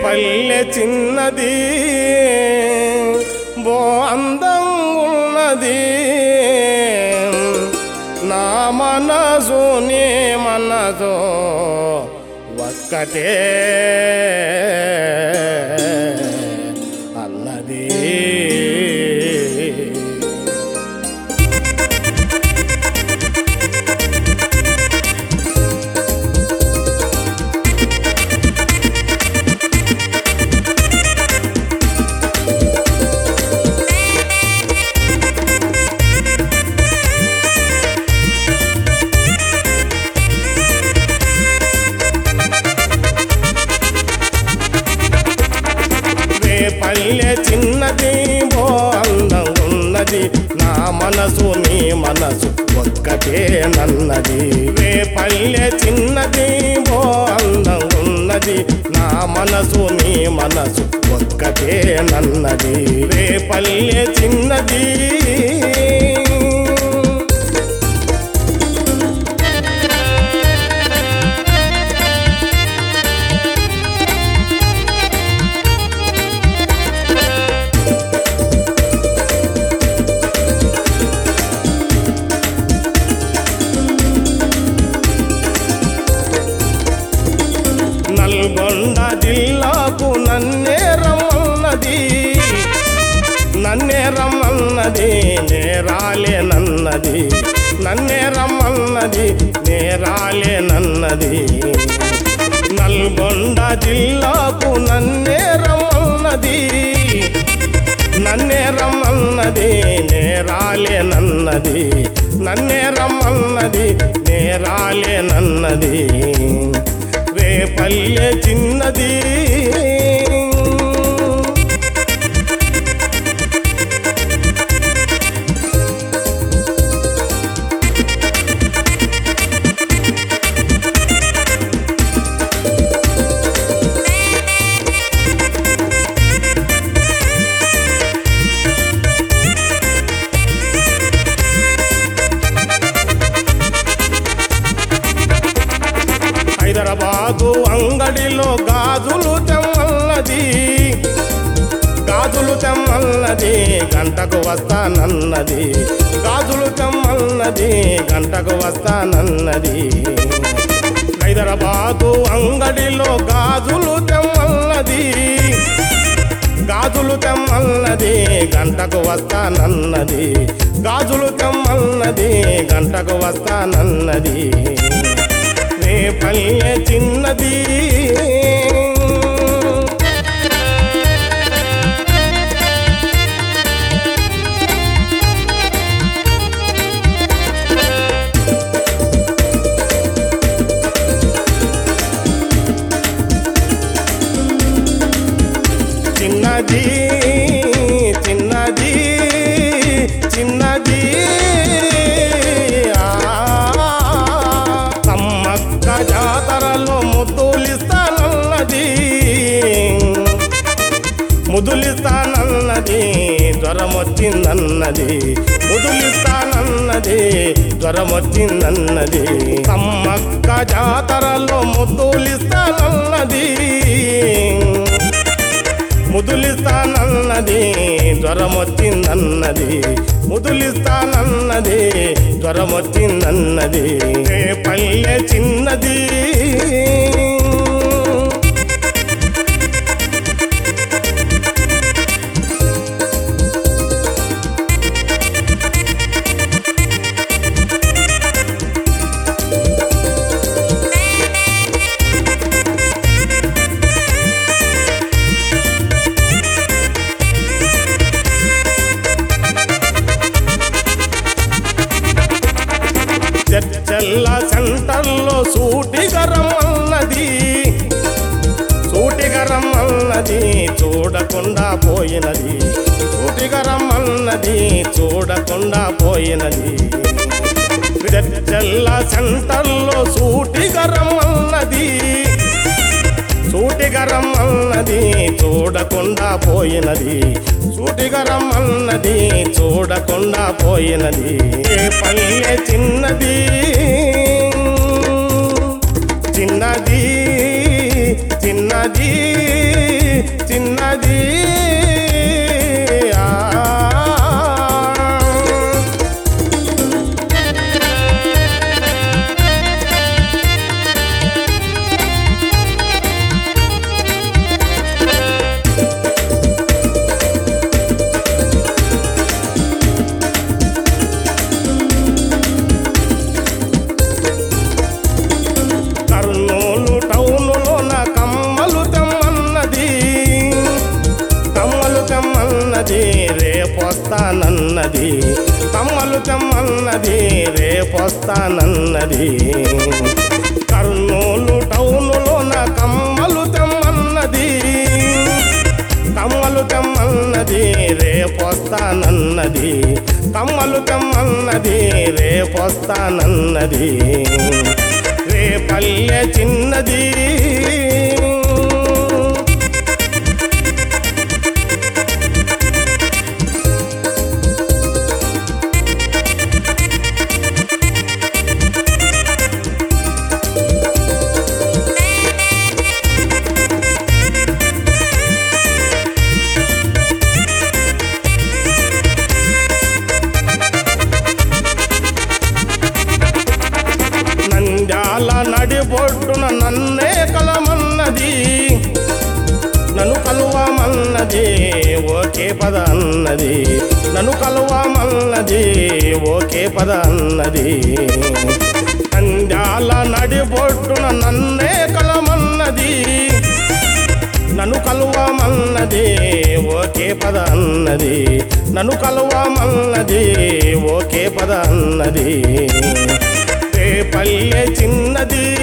పల్లె చిన్నది బో అందం ఉన్నది నా మనసు నీ మనసు ఒక్కటే అన్నది రే పల్లె చిన్నది బో అందం ఉన్నది నా మనసు నీ మనసు ఒక్కటే నన్నది రే పల్లె చిన్నది బో అందం ఉన్నది నా మనసు నీ మనసు ఒక్కటే నన్నది రే పల్లె చిన్నది నల్గొండ జిల్లాకు నన్నే రమ్మన్నది నన్నే రమ్మన్నది నేరాలే నన్నది నన్నే రమ్మన్నది నేరాలే నన్నది నల్గొండ జిల్లాకు నన్నే రమ్మన్నది నన్నే రమ్మన్నది నేరాలే నన్నది నన్నే రమ్మన్నది నేరాలే నన్నది రే పల్లె చిన్నది హైదరాబాదు అంగడిలో గాజులు తెమ్మన్నది గాజులు తెమ్మన్నది గంటకు వస్తానన్నది గాజులు తెమ్మన్నది గంటకు వస్తానన్నది హైదరాబాదు అంగడిలో గాజులు తెమ్మన్నది గాజులు తెమ్మన్నది గంటకు వస్తానన్నది గాజులు తెమ్మన్నది గంటకు వస్తానన్నది రే పల్లె చిన్నది చిన్నది చిన్నది చిన్నది ఆ, సమ్మక్క జాతరలో ముద్దులిస్తానన్నది ముదులిస్తానన్నది జ్వరం వచ్చిందన్నది ముదులిస్తానన్నది జ్వరం వచ్చిందన్నది సమ్మక్క జాతరలో ముద్దులిస్తానన్నది ముదులిస్తానన్నది జ్వరం వచ్చిందన్నది ముదులిస్తానన్నది జ్వరం వచ్చిందన్నది ఏ పల్లె చిన్నది చర్చల్ల సెంటర్లో సూటిగరం అన్నది సూటిగరం అన్నది చూడకుండా పోయినది సూటిగరం అన్నది చూడకుండా పోయినది చర్చల్ల సెంటర్లో సూటిగరం అన్నది సూటిగరం అన్నది చూడకుండా పోయినది సూటిగరం అన్నది చూడకుండా పోయినది ఏ పల్లె చిన్నది చిన్నది చిన్నది రేపొస్తానన్నది కర్నూలు టౌనులోన కమ్మలు తెమ్మన్నది కమ్మలు తెమ్మన్నది రేపొస్తానన్నది కమ్మలు తెమ్మన్నది రేపొస్తానన్నది రేపల్లె చిన్నది నంద్యాల నడిబొడ్డున నన్నే కలమన్నది నన్ను కలువమన్నది ఓకే పద అన్నది నన్ను కలువమన్నది ఓకే పద అన్నది నంద్యాల నడిబొడ్డున నన్నే కలమన్నది నన్ను కలువమన్నది ఓకే పద అన్నది నన్ను కలువమన్నది ఓకే పద అన్నది రేపల్లె చిన్నది